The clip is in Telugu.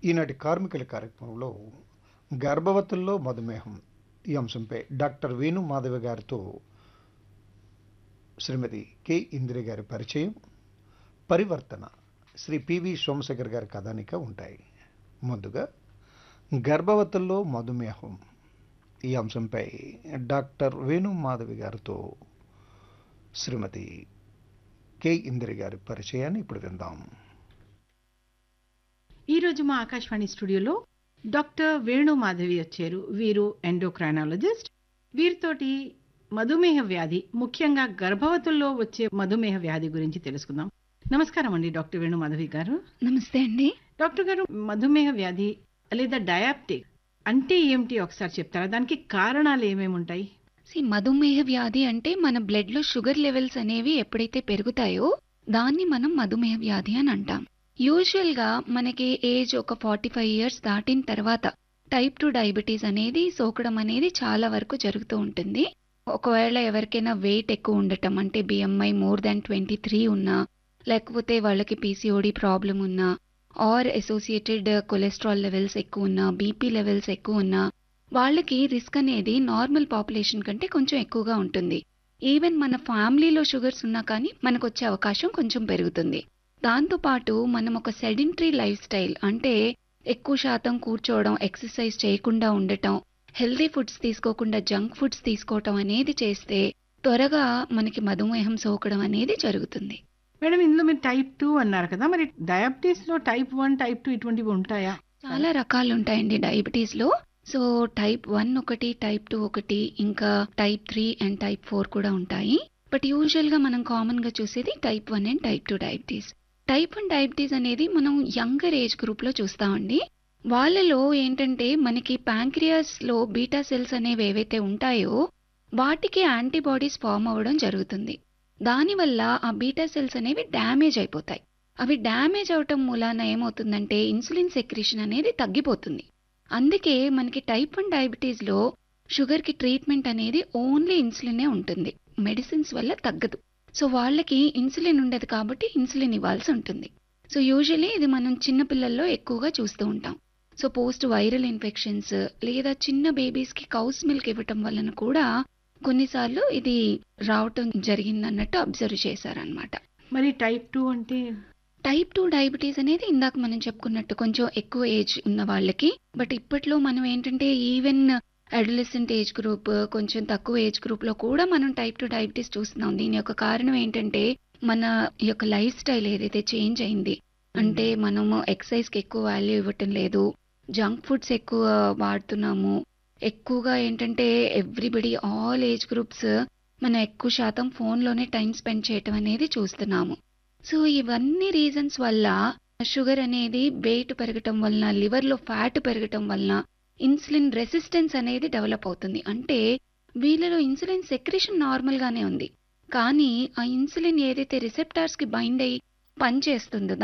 ఈనాటి కార్మికుల కార్యక్రమంలో గర్భవతుల్లో మధుమేహం ఈ అంశంపై డాక్టర్ వేణు మాధవి గారితో శ్రీమతి కె ఇందిర గారి పరిచయం పరివర్తన శ్రీ పివి సోమశేఖర్ గారి కథానిక ఉంటాయి ముందుగా గర్భవతుల్లో మధుమేహం ఈ అంశంపై డాక్టర్ వేణు మాధవి గారితో శ్రీమతి కె ఇందిర గారి పరిచయాన్ని ఇప్పుడు విందాం ఈరోజు మా ఆకాశవాణి స్టూడియోలో డాక్టర్ వేణు మాధవి వచ్చారు వీరు ఎండోక్రైనాలజిస్ట్ వీరితోటి మధుమేహ వ్యాధి ముఖ్యంగా గర్భవతుల్లో వచ్చే మధుమేహ వ్యాధి గురించి తెలుసుకుందాం నమస్కారం అండి డాక్టర్ వేణు మాధవి గారు నమస్తే అండి డాక్టర్ గారు మధుమేహ వ్యాధి లేదా డయాబెటిక్ అంటే ఏమిటి ఒకసారి చెప్తారా దానికి కారణాలు ఏమేమి ఉంటాయి సి మధుమేహ వ్యాధి అంటే మన బ్లడ్ లో షుగర్ లెవెల్స్ అనేవి ఎప్పుడైతే పెరుగుతాయో దాన్ని మనం మధుమేహ వ్యాధి అని అంటాం యూజువల్ గా మనకి ఏజ్ ఒక ఫార్టీ ఫైవ్ ఇయర్స్ దాటిన తర్వాత టైప్ టూ డయాబెటీస్ అనేది సోకడం అనేది చాలా వరకు జరుగుతూ ఉంటుంది ఒకవేళ ఎవరికైనా వెయిట్ ఎక్కువ ఉండటం అంటే BMI more than twenty three ఉన్నా లేకపోతే వాళ్ళకి పీసీఓడి ప్రాబ్లం ఉన్నా ఆర్ అసోసియేటెడ్ కొలెస్ట్రాల్ లెవెల్స్ ఎక్కువ ఉన్నా బీపీ లెవెల్స్ ఎక్కువ ఉన్నా వాళ్ళకి రిస్క్ అనేది నార్మల్ పాపులేషన్ కంటే కొంచెం ఎక్కువగా ఉంటుంది ఈవెన్ మన ఫ్యామిలీలో షుగర్స్ ఉన్నా కానీ మనకు వచ్చే అవకాశం కొంచెం పెరుగుతుంది దాంతో పాటు మనం ఒక సెడెంటరీ లైఫ్ స్టైల్ అంటే ఎక్కువ శాతం కూర్చోవడం ఎక్సర్సైజ్ చేయకుండా ఉండటం హెల్దీ ఫుడ్స్ తీసుకోకుండా జంక్ ఫుడ్స్ తీసుకోవటం అనేది చేస్తే త్వరగా మనకి మధుమేహం సోకడం అనేది జరుగుతుంది మేడం ఇందులో మీరు టైప్ టూ అన్నారు కదా మరి డయాబెటీస్ లో టైప్ వన్ టైప్ టూ ఇటువంటివి ఉంటాయా చాలా రకాలు ఉంటాయండి డయాబెటీస్ లో సో టైప్ వన్ ఒకటి టైప్ టూ ఒకటి ఇంకా type three and type four కూడా ఉంటాయి బట్ యూజువల్ గా మనం కామన్ గా చూసేది type one and type two diabetes type one diabetes అనేది మనం యంగర్ ఏజ్ గ్రూప్ లో చూస్తామండి వాళ్ళలో ఏంటంటే మనకి ప్యాంక్రియాస్ లో బీటా సెల్స్ అనేవి ఏవైతే ఉంటాయో వాటికి యాంటీబాడీస్ ఫామ్ అవ్వడం జరుగుతుంది దానివల్ల ఆ బీటా సెల్స్ అనేవి డ్యామేజ్ అయిపోతాయి అవి డ్యామేజ్ అవటం మూలాన ఏమవుతుందంటే ఇన్సులిన్ సెక్రేషన్ అనేది తగ్గిపోతుంది అందుకే మనకి టైప్ వన్ డయాబెటీస్ లో షుగర్ కి ట్రీట్మెంట్ అనేది ఓన్లీ ఇన్సులినే ఉంటుంది మెడిసిన్స్ వల్ల తగ్గదు సో వాళ్ళకి ఇన్సులిన్ ఉండదు కాబట్టి ఇన్సులిన్ ఇవ్వాల్సి ఉంటుంది సో యూజువలీ ఇది మనం చిన్న పిల్లల్లో ఎక్కువగా చూస్తూ ఉంటాం సో పోస్ట్ వైరల్ ఇన్ఫెక్షన్స్ లేదా చిన్న బేబీస్ కి కౌస్ మిల్క్ ఇవ్వటం వలన కూడా కొన్నిసార్లు ఇది రావటం జరిగిందన్నట్టు అబ్జర్వ్ చేశారనమాట మరి టైప్ టూ అంటే టైప్ టూ డయాబెటీస్ అనేది ఇందాక మనం చెప్పుకున్నట్టు కొంచెం ఎక్కువ ఏజ్ ఉన్న వాళ్ళకి బట్ ఇప్పట్లో మనం ఏంటంటే ఈవెన్ అడలసెంట్ ఏజ్ గ్రూప్ కొంచెం తక్కువ ఏజ్ గ్రూప్ లో కూడా మనం టైప్ టూ డయాబెటీస్ చూస్తున్నాం దీని యొక్క కారణం ఏంటంటే మన యొక్క లైఫ్ స్టైల్ ఏదైతే చేంజ్ అయింది అంటే మనము ఎక్సర్సైజ్ కి ఎక్కువ వాల్యూ ఇవ్వటం లేదు జంక్ ఫుడ్స్ ఎక్కువ వాడుతున్నాము ఎక్కువగా ఏంటంటే ఎవ్రీబడి ఆల్ ఏజ్ గ్రూప్స్ మనం ఎక్కువ శాతం ఫోన్లోనే టైం స్పెండ్ చేయటం అనేది చూస్తున్నాము సో ఇవన్నీ రీజన్స్ వల్ల షుగర్ అనేది వెయిట్ పెరగటం వలన లివర్ లో ఫ్యాట్ పెరగటం వలన ఇన్సులిన్ రెసిస్టెన్స్ అనేది డెవలప్ అవుతుంది అంటే వీళ్ళలో ఇన్సులిన్ సెక్రేషన్ నార్మల్ గానే ఉంది కానీ ఆ ఇన్సులిన్ ఏదైతే రిసెప్టార్స్ కి బైండ్ అయ్యి పనిచేస్తుందో